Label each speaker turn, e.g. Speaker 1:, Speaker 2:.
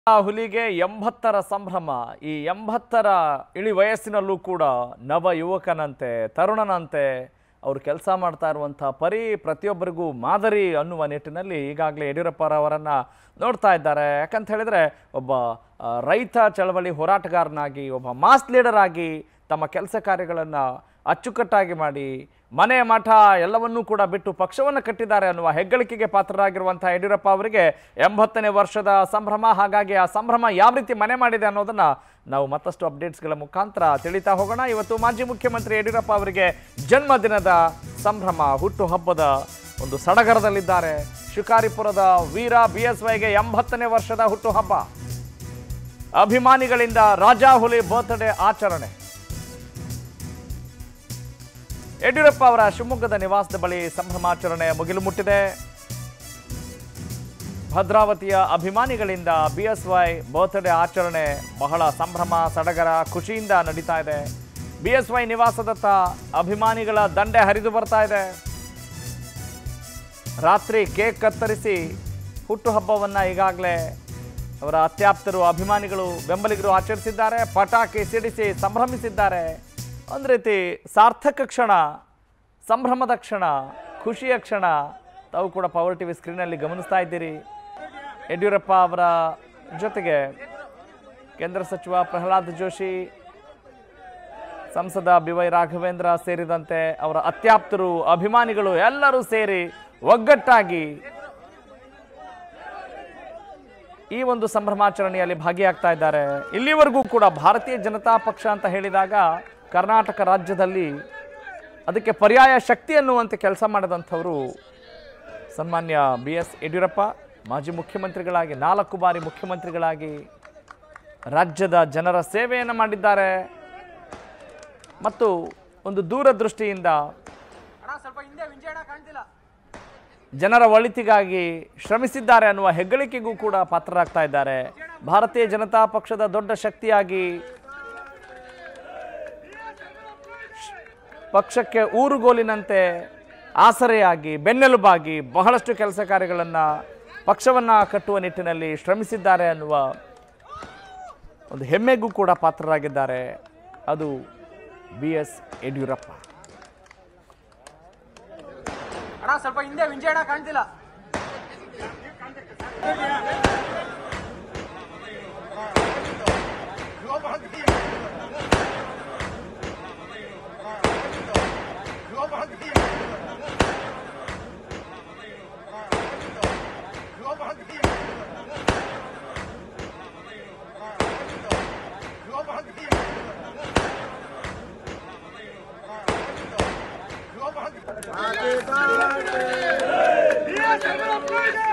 Speaker 1: ಆ ಹುಲಿಗೆ ಎಂಬತ್ತರ ಸಂಭ್ರಮ ಈ ಎಂಬತ್ತರ ಇಳಿ ವಯಸ್ಸಿನಲ್ಲೂ ಕೂಡ ನವ ಯುವಕನಂತೆ ತರುಣನಂತೆ ಅವರು ಕೆಲಸ ಮಾಡ್ತಾ ಇರುವಂಥ ಪರಿ ಪ್ರತಿಯೊಬ್ಬರಿಗೂ ಮಾದರಿ ಅನ್ನುವ ನಿಟ್ಟಿನಲ್ಲಿ ಈಗಾಗಲೇ ಯಡಿಯೂರಪ್ಪರವರನ್ನು ನೋಡ್ತಾ ಇದ್ದಾರೆ ಯಾಕಂತ ಹೇಳಿದ್ರೆ ಒಬ್ಬ ಆ, ರೈತ ಚಳವಳಿ ಹೋರಾಟಗಾರನಾಗಿ ಒಬ್ಬ ಮಾಸ್ ಲೀಡರ್ ಆಗಿ ತಮ್ಮ ಕೆಲಸ ಕಾರ್ಯಗಳನ್ನು ಅಚ್ಚುಕಟ್ಟಾಗಿ ಮಾಡಿ ಮನೆ ಮಠ ಎಲ್ಲವನ್ನೂ ಕೂಡ ಬಿಟ್ಟು ಪಕ್ಷವನ್ನು ಕಟ್ಟಿದ್ದಾರೆ ಅನ್ನುವ ಹೆಗ್ಗಳಿಕೆಗೆ ಪಾತ್ರರಾಗಿರುವಂತಹ ಯಡಿಯೂರಪ್ಪ ಅವರಿಗೆ ಎಂಬತ್ತನೇ ವರ್ಷದ ಸಂಭ್ರಮ ಹಾಗಾಗಿ ಆ ಸಂಭ್ರಮ ಯಾವ ರೀತಿ ಮನೆ ಮಾಡಿದೆ ಅನ್ನೋದನ್ನ ನಾವು ಮತ್ತಷ್ಟು ಅಪ್ಡೇಟ್ಸ್ಗಳ ಮುಖಾಂತರ ತಿಳಿತಾ ಹೋಗೋಣ ಇವತ್ತು ಮಾಜಿ ಮುಖ್ಯಮಂತ್ರಿ ಯಡಿಯೂರಪ್ಪ ಅವರಿಗೆ ಜನ್ಮದಿನದ ಸಂಭ್ರಮ ಹುಟ್ಟು ಹಬ್ಬದ ಒಂದು ಸಡಗರದಲ್ಲಿದ್ದಾರೆ ಶಿಕಾರಿಪುರದ ವೀರ ಬಿ ಎಸ್ ವೈಗೆ ಎಂಬತ್ತನೇ ವರ್ಷದ ಹುಟ್ಟುಹಬ್ಬ ಅಭಿಮಾನಿಗಳಿಂದ ರಾಜಾ ಹುಲಿ ಬರ್ತ್ಡೇ ಆಚರಣೆ ಯಡಿಯೂರಪ್ಪ ಅವರ ಶಿವಮೊಗ್ಗದ ನಿವಾಸದ ಬಳಿ ಸಂಭ್ರಮಾಚರಣೆ ಮುಗಿಲು ಮುಟ್ಟಿದೆ ಭದ್ರಾವತಿಯ ಅಭಿಮಾನಿಗಳಿಂದ ಬಿ ಎಸ್ ವೈ ಬರ್ತ್ಡೇ ಆಚರಣೆ ಬಹಳ ಸಂಭ್ರಮ ಸಡಗರ ಖುಷಿಯಿಂದ ನಡೀತಾ ಇದೆ ಬಿ ಎಸ್ ವೈ ನಿವಾಸದತ್ತ ಅಭಿಮಾನಿಗಳ ದಂಡೆ ಹರಿದು ಬರ್ತಾ ಇದೆ ರಾತ್ರಿ ಕೇಕ್ ಕತ್ತರಿಸಿ ಹುಟ್ಟುಹಬ್ಬವನ್ನು ಈಗಾಗಲೇ ಅವರ ಅತ್ಯಾಪ್ತರು ಅಭಿಮಾನಿಗಳು ಬೆಂಬಲಿಗರು ಆಚರಿಸಿದ್ದಾರೆ ಪಟಾಕಿ ಸಿಡಿಸಿ ಸಂಭ್ರಮಿಸಿದ್ದಾರೆ ಒಂದು ರೀತಿ ಸಾರ್ಥಕ ಕ್ಷಣ ಸಂಭ್ರಮದ ಕ್ಷಣ ಖುಷಿಯ ಕ್ಷಣ ತಾವು ಕೂಡ ಪವರ್ ಟಿವಿ ಸ್ಕ್ರೀನಲ್ಲಿ ಗಮನಿಸ್ತಾ ಇದ್ದೀರಿ ಯಡಿಯೂರಪ್ಪ ಅವರ ಜೊತೆಗೆ ಕೇಂದ್ರ ಸಚಿವ ಪ್ರಹ್ಲಾದ್ ಜೋಶಿ ಸಂಸದ ಬಿ ವೈ ರಾಘವೇಂದ್ರ ಸೇರಿದಂತೆ ಅವರ ಅತ್ಯಾಪ್ತರು ಅಭಿಮಾನಿಗಳು ಎಲ್ಲರೂ ಸೇರಿ ಒಗ್ಗಟ್ಟಾಗಿ ಈ ಒಂದು ಸಂಭ್ರಮಾಚರಣೆಯಲ್ಲಿ ಭಾಗಿಯಾಗ್ತಾ ಇದ್ದಾರೆ ಇಲ್ಲಿವರೆಗೂ ಕೂಡ ಭಾರತೀಯ ಜನತಾ ಪಕ್ಷ ಅಂತ ಹೇಳಿದಾಗ ಕರ್ನಾಟಕ ರಾಜ್ಯದಲ್ಲಿ ಅದಕ್ಕೆ ಪರ್ಯಾಯ ಶಕ್ತಿ ಅನ್ನುವಂತೆ ಕೆಲಸ ಮಾಡಿದಂಥವರು ಸನ್ಮಾನ್ಯ ಬಿ ಎಸ್ ಯಡಿಯೂರಪ್ಪ ಮಾಜಿ ಮುಖ್ಯಮಂತ್ರಿಗಳಾಗಿ ನಾಲ್ಕು ಬಾರಿ ಮುಖ್ಯಮಂತ್ರಿಗಳಾಗಿ ರಾಜ್ಯದ ಜನರ ಸೇವೆಯನ್ನು ಮಾಡಿದ್ದಾರೆ ಮತ್ತು ಒಂದು ದೂರದೃಷ್ಟಿಯಿಂದ
Speaker 2: ಅಣ್ಣ ಸ್ವಲ್ಪ ಹಿಂದೆ ವಿಂಜಯಣ್ಣ ಕಾಣ್ತಿಲ್ಲ
Speaker 1: ಜನರ ಒಳಿತಿಗಾಗಿ ಶ್ರಮಿಸಿದ್ದಾರೆ ಅನ್ನುವ ಹೆಗ್ಗಳಿಕೆಗೂ ಕೂಡ ಪಾತ್ರರಾಗ್ತಾ ಇದ್ದಾರೆ ಭಾರತೀಯ ಜನತಾ ಪಕ್ಷದ ದೊಡ್ಡ ಶಕ್ತಿಯಾಗಿ ಶ್- ಪಕ್ಷಕ್ಕೆ ಊರುಗೋಲಿನಂತೆ ಆಸರೆಯಾಗಿ ಬೆನ್ನೆಲುಬಾಗಿ ಬಹಳಷ್ಟು ಕೆಲಸ ಕಾರ್ಯಗಳನ್ನು ಪಕ್ಷವನ್ನು ಕಟ್ಟುವ ನಿಟ್ಟಿನಲ್ಲಿ ಶ್ರಮಿಸಿದ್ದಾರೆ ಅನ್ನುವ ಒಂದು ಹೆಮ್ಮೆಗೂ ಕೂಡ ಪಾತ್ರರಾಗಿದ್ದಾರೆ ಅದು ಬಿ ಎಸ್ ಯಡಿಯೂರಪ್ಪ
Speaker 2: ಅಣ್ಣ ಸ್ವಲ್ಪ ಹಿಂದೆ ವಿಂಜಯಣ್ಣ ಕಾಣ್ತಿಲ್ಲ
Speaker 3: Happy birthday!